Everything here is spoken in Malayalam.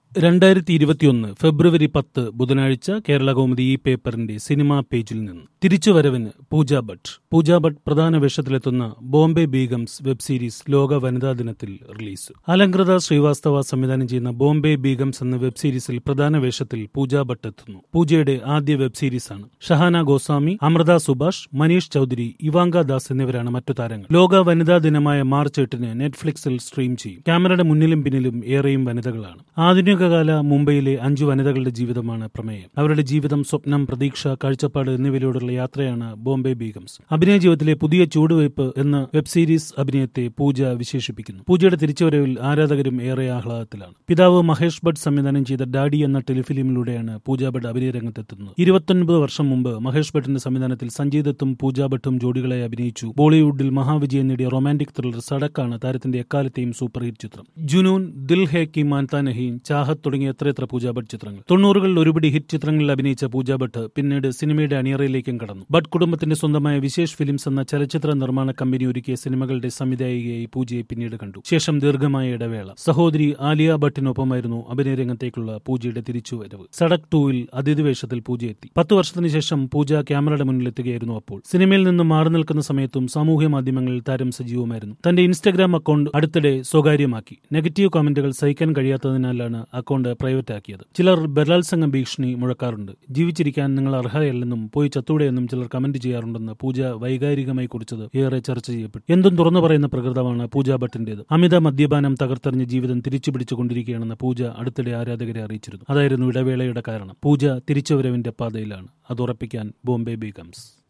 രണ്ടായിരത്തി ഇരുപത്തിയൊന്ന് ഫെബ്രുവരി പത്ത് ബുധനാഴ്ച കേരള കൗമുദി ഈ പേപ്പറിന്റെ സിനിമാ പേജിൽ നിന്ന് തിരിച്ചുവരവിന് പൂജ ഭട്ട് പൂജ ഭട്ട് പ്രധാന വേഷത്തിലെത്തുന്ന ബോംബെ ബീഗംസ് വെബ് സീരീസ് ലോക വനിതാ ദിനത്തിൽ റിലീസ് അലങ്കൃത ശ്രീവാസ്തവ സംവിധാനം ചെയ്യുന്ന ബോംബെ ബീഗംസ് എന്ന വെബ് സീരീസിൽ പ്രധാന വേഷത്തിൽ പൂജ ഭട്ട് എത്തുന്നു പൂജയുടെ ആദ്യ വെബ് സീരീസാണ് ഷഹാന ഗോസ്വാമി അമൃത സുഭാഷ് മനീഷ് ചൌധരി ഇവാങ്ക ദാസ് എന്നിവരാണ് മറ്റു താരങ്ങൾ ലോക വനിതാ ദിനമായ മാർച്ച് എട്ടിന് നെറ്റ്ഫ്ലിക്സിൽ സ്ട്രീം ചെയ്യും ക്യാമറയുടെ മുന്നിലും പിന്നിലും ഏറെയും വനിതകളാണ് ആധുനികകാല മുംബൈയിലെ അഞ്ചു വനിതകളുടെ ജീവിതമാണ് പ്രമേയം അവരുടെ ജീവിതം സ്വപ്നം പ്രതീക്ഷ കാഴ്ചപ്പാട് എന്നിവയിലൂടെയുള്ള യാത്രയാണ് ബോംബെ ബീഗംസ് അഭിനയ ജീവിതത്തിലെ പുതിയ ചുവടുവയ്പ് എന്ന വെബ് സീരീസ് അഭിനയത്തെ പൂജ വിശേഷിപ്പിക്കുന്നു പൂജയുടെ തിരിച്ചുവരവിൽ ആരാധകരും ഏറെ ആഹ്ലാദത്തിലാണ് പിതാവ് മഹേഷ് ഭട്ട് സംവിധാനം ചെയ്ത ഡാഡി എന്ന ടെലിഫിലിമിലൂടെയാണ് പൂജ ഭട്ട് അഭിനയ രംഗത്തെത്തുന്നത് ഇരുപത്തൊൻപത് വർഷം മുമ്പ് മഹേഷ് ഭട്ടിന്റെ സംവിധാനത്തിൽ സഞ്ജയ് ദത്തും പൂജ ഭട്ടും ജോഡികളായി അഭിനയിച്ചു ബോളിവുഡിൽ മഹാവിജയം നേടിയ റൊമാന്റിക് ത്രില്ലർ സടക്കാണ് താരത്തിന്റെ എക്കാലത്തെയും സൂപ്പർ ഹിറ്റ് ചിത്രം ജുനൂൻ ദിൽ ഹേ കി മാൻതാ നഹീൻ ചാഹത്ത് തുടങ്ങിയ എത്രയെത്ര പൂജ ഭട്ട് ചിത്രങ്ങൾ തൊണ്ണൂറുകളിൽ ഒരുപിടി ഹിറ്റ് ചിത്രങ്ങളിൽ അഭിനയിച്ച പൂജ ഭട്ട് പിന്നീട് സിനിമയുടെ അണിയറയിലേക്കും കടന്നു ഭട്ട് കുടുംബത്തിന്റെ സ്വന്തമായ വിശേഷ് ഫിലിംസ് എന്ന ചലച്ചിത്ര നിർമ്മാണ കമ്പനി ഒരുക്കിയ സിനിമകളുടെ സംവിധായികയായി പൂജയെ പിന്നീട് കണ്ടു ശേഷം ദീർഘമായ ഇടവേള സഹോദരി ആലിയ ഭട്ടിനൊപ്പമായിരുന്നു അഭിനയ രംഗത്തേക്കുള്ള പൂജയുടെ തിരിച്ചുവരവ് സടക് ടൂവിൽ അതിഥി വേഷത്തിൽ പൂജ എത്തി പത്ത് വർഷത്തിന് ശേഷം പൂജ ക്യാമറയുടെ മുന്നിലെത്തുകയായിരുന്നു അപ്പോൾ സിനിമയിൽ നിന്നും മാറി നിൽക്കുന്ന സമയത്തും സാമൂഹ്യ മാധ്യമങ്ങളിൽ താരം സജീവമായിരുന്നു തന്റെ ഇൻസ്റ്റഗ്രാം അക്കൗണ്ട് അടുത്തിടെ സ്വകാര്യമാക്കി നെഗറ്റീവ് കമന്റുകൾ സഹിക്കാൻ കഴിയാത്തതിനാലാണ് അക്കൗണ്ട് പ്രൈവറ്റ് ആക്കിയത് ചിലർ ബലാത്സംഗ ഭീഷണി മുഴക്കാറുണ്ട് ജീവിച്ചിരിക്കാൻ നിങ്ങൾ അർഹതയല്ലെന്നും പോയി ചത്തൂടെയെന്നും ചിലർ കമന്റ് ചെയ്യാറുണ്ടെന്ന് പൂജ വൈകാരികമായി കുറിച്ചത് ഏറെ ചർച്ച ചെയ്യപ്പെട്ടു എന്തും തുറന്നു പറയുന്ന പ്രകൃതമാണ് പൂജ ഭട്ടിന്റേത് അമിത മദ്യപാനം തകർത്തെറിഞ്ഞ ജീവിതം തിരിച്ചു പിടിച്ചുകൊണ്ടിരിക്കുകയാണെന്ന് പൂജ അടുത്തിടെ ആരാധകരെ അറിയിച്ചിരുന്നു അതായിരുന്നു ഇടവേളയുടെ കാരണം പൂജ തിരിച്ചുവരവിന്റെ പാതയിലാണ് അത് ഉറപ്പിക്കാൻ ബോംബെ ബീഗംസ്